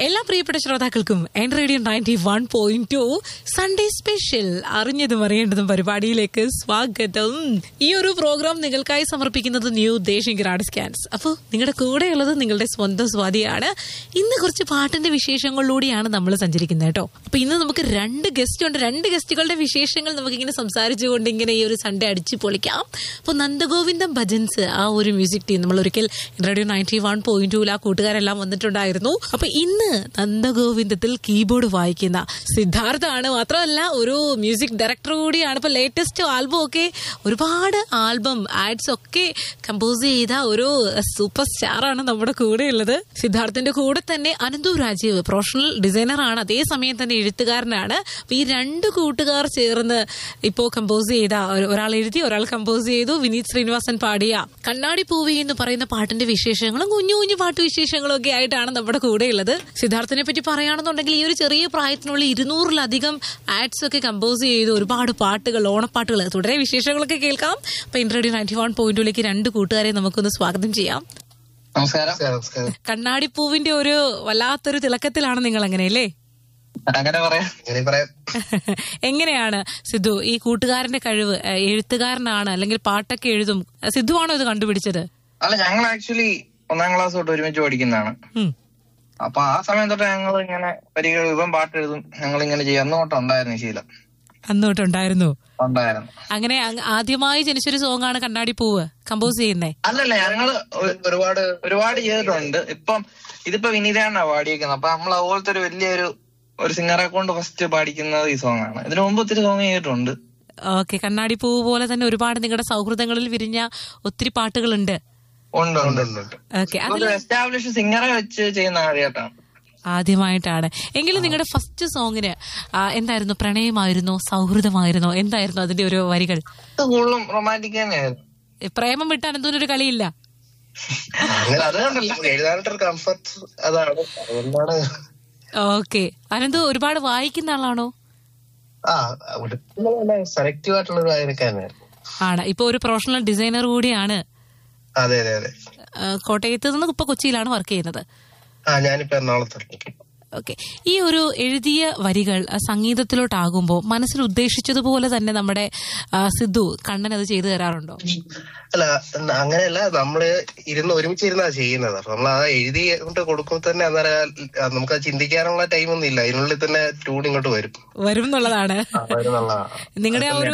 എല്ലാ പ്രിയപ്പെട്ട ശ്രോതാക്കൾക്കും എൻ radio ninety one point two Sunday special അറിഞ്ഞതും അറിയേണ്ടതും പരിപാടിയിലേക്ക് സ്വാഗതം ഈ ഒരു പ്രോഗ്രാം നിങ്ങൾക്കായി സമർപ്പിക്കുന്നത് ന്യൂ ദേശിംഗ് ഗ്രാഡ് സ്കാൻസ് അപ്പോൾ നിങ്ങളുടെ കൂടെയുള്ളത് നിങ്ങളുടെ സ്വന്തം സ്വാതിയാണ് ഇന്ന് കുറച്ച് പാട്ടിന്റെ വിശേഷങ്ങളിലൂടെയാണ് നമ്മൾ സഞ്ചരിക്കുന്നത് കേട്ടോ അപ്പൊ ഇന്ന് നമുക്ക് രണ്ട് ഗസ്റ്റ് ഉണ്ട് രണ്ട് ഗസ്റ്റുകളുടെ വിശേഷങ്ങൾ നമുക്കിങ്ങനെ സംസാരിച്ചുകൊണ്ട് ഇങ്ങനെ ഈ ഒരു സൺഡേ അടിച്ചു പൊളിക്കാം അപ്പോൾ നന്ദഗോവിന്ദം ഭജൻസ് ആ ഒരു മ്യൂസിക് ടീം നമ്മൾ ഒരിക്കൽ റേഡിയോ നയൻറ്റി വൺ പോയിന്റ് ടൂല കൂട്ടുകാരെല്ലാം വന്നിട്ടുണ്ടായിരുന്നു അപ്പൊ ഇന്ന് നന്ദഗോവിന്ദത്തിൽ കീബോർഡ് വായിക്കുന്ന സിദ്ധാർത്ഥാണ് മാത്രമല്ല ഒരു മ്യൂസിക് ഡയറക്ടർ കൂടിയാണ് ഇപ്പൊ ലേറ്റസ്റ്റ് ആൽബം ഒക്കെ ഒരുപാട് ആൽബം ആഡ്സ് ഒക്കെ കമ്പോസ് ചെയ്ത ഒരു സൂപ്പർ സ്റ്റാർ ആണ് നമ്മുടെ കൂടെ ഉള്ളത് സിദ്ധാർത്ഥിന്റെ കൂടെ തന്നെ അനന്തു രാജീവ് പ്രൊഫഷണൽ ഡിസൈനർ ആണ് അതേസമയം തന്നെ എഴുത്തുകാരനാണ് അപ്പൊ ഈ രണ്ട് കൂട്ടുകാർ ചേർന്ന് ഇപ്പോ കമ്പോസ് ചെയ്ത ഒരു- ഒരാൾ എഴുതി ഒരാൾ കമ്പോസ് ചെയ്തു വിനീത് ശ്രീനിവാസൻ പാടിയ കണ്ണാടി പൂവി എന്ന് പറയുന്ന പാട്ടിന്റെ വിശേഷങ്ങളും കുഞ്ഞു കുഞ്ഞു പാട്ട് വിശേഷങ്ങളും ഒക്കെ ആയിട്ടാണ് നമ്മുടെ കൂടെ ഉള്ളത് സിദ്ധാർത്ഥിനെ പറ്റി പറയുകയാണെന്നുണ്ടെങ്കിൽ ഈ ഒരു ചെറിയ പ്രായത്തിനുള്ളിൽ ഇരുന്നൂറിലധികം ആഡ്സ് ഒക്കെ കമ്പോസ് ചെയ്തു ഒരുപാട് പാട്ടുകൾ ഓണപ്പാട്ടുകൾ തുടരെ വിശേഷങ്ങളൊക്കെ കേൾക്കാം അപ്പൊ ഇൻട്രഡ്യൂ നയൻറ്റി വൺ പോയിന്റിലേക്ക് രണ്ട് കൂട്ടുകാരെ നമുക്കൊന്ന് സ്വാഗതം ചെയ്യാം നമസ്കാരം നമസ്കാരം കണ്ണാടിപ്പൂവിന്റെ ഒരു വല്ലാത്തൊരു തിളക്കത്തിലാണ് നിങ്ങൾ അങ്ങനെയല്ലേ അങ്ങനെ പറയാം ഇങ്ങനെ പറയാം എങ്ങനെയാണ് സിദ്ധു ഈ കൂട്ടുകാരന്റെ കഴിവ് ഏഹ്, എഴുത്തുകാരനാണ് അല്ലെങ്കിൽ പാട്ടൊക്കെ എഴുതും സിദ്ധു ആണോ ഇത് കണ്ടുപിടിച്ചത് അല്ല ഞങ്ങൾ ആക്ച്വലി ഒന്നാം ക്ലാസ് തൊട്ട് ഒരുമിച്ച് പഠിക്കുന്നതാണ് ഉം. അപ്പൊ ആ സമയം തൊട്ട് ഞങ്ങൾ ഇങ്ങനെ വരികൾ ഇവൻ പാട്ട് എഴുതും ഞങ്ങൾ ഇങ്ങനെ ചെയ്യും അന്ന് തൊട്ട് ഉണ്ടായിരുന്നു ഈ ശീലം അന്ന് തൊട്ടുണ്ടായിരുന്നു ഉണ്ടായിരുന്നു അങ്ങനെ അങ് ആദ്യമായി ജനിച്ചൊരു സോങ് ആണ് കണ്ണാടി പൂവ് കമ്പോസ് ചെയ്യുന്നേ അല്ലല്ല ഞങ്ങള് ഒ- ഒരുപാട് ഒരുപാട് ചെയ്തിട്ടുണ്ട് ഇപ്പം ഇതിപ്പോ വിനീതാണ് പാടിയേക്കുന്നത് അപ്പൊ നമ്മൾ അതുപോലത്തെ ഒരു വലിയൊരു ഒരു സിംഗറെ കൊണ്ട് ഫസ്റ്റ് പാടിക്കുന്നത് ഈ സോങ് ആണ് ഇതിനു മുമ്പ് ഒത്തിരി സോങ് ചെയ്തിട്ടുണ്ട് ഓക്കെ കണ്ണാടി പൂവ് പോലെ തന്നെ ഒരുപാട് നിങ്ങളുടെ സൗഹൃദങ്ങളിൽ വിരിഞ്ഞ ഒത്തിരി പാട്ടുകളുണ്ട് ഉണ്ട് ഉണ്ട് ഉണ്ട് ഉണ്ട് ഓക്കെ അതിൽ ഒരു എസ്റ്റാബ്ലിഷ് സിംഗറെ വെച്ച് ചെയ്യുന്ന ആദ്യമായിട്ടാണ് ആദ്യമായിട്ടാണ് എങ്കിലും നിങ്ങളുടെ ഫസ്റ്റ് സോങ്ങിന് ആ, എന്തായിരുന്നു പ്രണയമായിരുന്നോ സൗഹൃദമായിരുന്നോ എന്തായിരുന്നു അതിന്റെ ഒരു വരികൾ ഇത് കൂടുതലും റൊമാൻറ്റിക് തന്നെയായിരുന്നു പ്രേമം വിട്ട് അനന്തൂനൊരു കളിയില്ല അങ്ങനെ അത് കണ്ടല്ല എഴുതാനായിട്ടൊരു കംഫർട്ട് അതാണ് അതുകൊണ്ടാണ് ഓക്കെ അനന്തു ഒരുപാട് വായിക്കുന്ന ആളാണോ ആ സെലക്റ്റീവ് ആയിട്ടുള്ള ഒരു വായനക്കാരനായിരുന്നു ആണ് ഇപ്പൊ ഒരു പ്രൊഫഷണൽ ഡിസൈനർ കൂടിയാണ് അതെ അതെ അതെ ആ, കോട്ടയത്ത് നിന്ന് ഇപ്പൊ കൊച്ചിയിലാണ് വർക്ക് ചെയ്യുന്നത് ആ ഞാനിപ്പോ എറണാകുളത്ത് ഓക്കെ ഈ ഒരു എഴുതിയ വരികൾ ആ, സംഗീതത്തിലോട്ടാകുമ്പോൾ മനസ്സിൽ ഉദ്ദേശിച്ചതുപോലെ തന്നെ നമ്മുടെ ആ, സിദ്ധു കണ്ണൻ അത് ചെയ്തു തരാറുണ്ടോ അല്ല ന- അങ്ങനെയല്ല നമ്മള് ഇരുന്ന് ഒരുമിച്ച് ഇരുന്നാ ചെയ്യുന്നത് അപ്പൊ നമ്മൾ ആ എഴുതി കൊണ്ട് കൊടുക്കുമ്പോൾ തന്നെ അന്നേരം ആ നമുക്ക് അത് ചിന്തിക്കാനുള്ള ടൈം ഒന്നും ഇല്ല അതിനുള്ളിൽ തന്നെ ട്യൂൺ ഇങ്ങോട്ട് വരും വരും എന്നുള്ളതാണ് ആ, വരുന്നുള്ള നിങ്ങളുടെ ആ ഒരു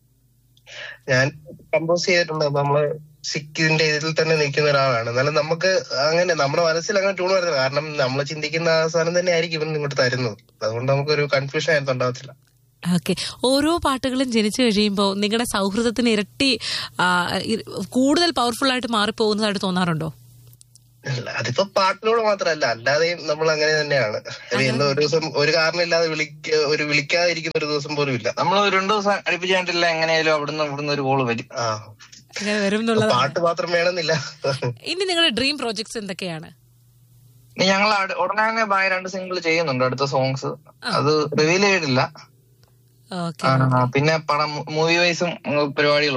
ഞാൻ കമ്പോസ് ചെയ്തിട്ടുണ്ട് അപ്പൊ നമ്മള് സിക്കിന്റെ ഇതിൽ തന്നെ നിൽക്കുന്ന ഒരാളാണ് എന്നാലും നമുക്ക് അങ്ങനെ നമ്മുടെ മനസ്സിൽ അങ്ങനെ ട്യൂൺ വരുന്നത് കാരണം നമ്മൾ ചിന്തിക്കുന്ന ആ സാധനം തന്നെ ആയിരിക്കും ഇവൻ ഇങ്ങോട്ട് തരുന്നത് അതുകൊണ്ട് നമുക്കൊരു കൺഫ്യൂഷൻ ആയിരുന്നു ഉണ്ടാവത്തില്ല ഓക്കെ ഓരോ പാട്ടുകളും ജനിച്ചു കഴിയുമ്പോൾ നിങ്ങളുടെ സൗഹൃദത്തിന് ഇരട്ടി ആ, ഇ- കൂടുതൽ പവർഫുൾ ആയിട്ട് മാറിപ്പോകുന്നതായിട്ട് തോന്നാറുണ്ടോ അല്ല അതിപ്പോ പാട്ടിനോട് മാത്രമല്ല അല്ലാതെയും നമ്മൾ അങ്ങനെ തന്നെയാണ് അത് എന്തോ ഒരു ദിവസം ഒരു കാരണമില്ലാതെ വിളിക്ക ഒരു വിളിക്കാതിരിക്കുന്ന ഒരു ദിവസം പോലും ഇല്ല നമ്മൾ രണ്ടു ദിവസം അടുപ്പിച്ചായിട്ടില്ല എങ്ങനെയായാലും അവിടുന്ന് ഇവിടുന്ന് ഒരു കോള് വരും ആ ഇങ്ങനെ വരും എന്നുള്ളതാണ് പാട്ട് മാത്രം വേണമെന്നില്ല ഇനി നിങ്ങളുടെ ഡ്രീം പ്രോജക്ട്സ് എന്തൊക്കെയാണ് ഇനി ഞങ്ങൾ അട്- ഉടനെ തന്നെ ബായ് രണ്ട് സിംഗിൾ ചെയ്യുന്നുണ്ട് അടുത്ത സോങ്സ് അത് റിവീൽ ചെയ്തിട്ടില്ല ഓക്കെ ആ, പിന്നെ പടം മൂവി വൈസും പരിപാടികളുണ്ട്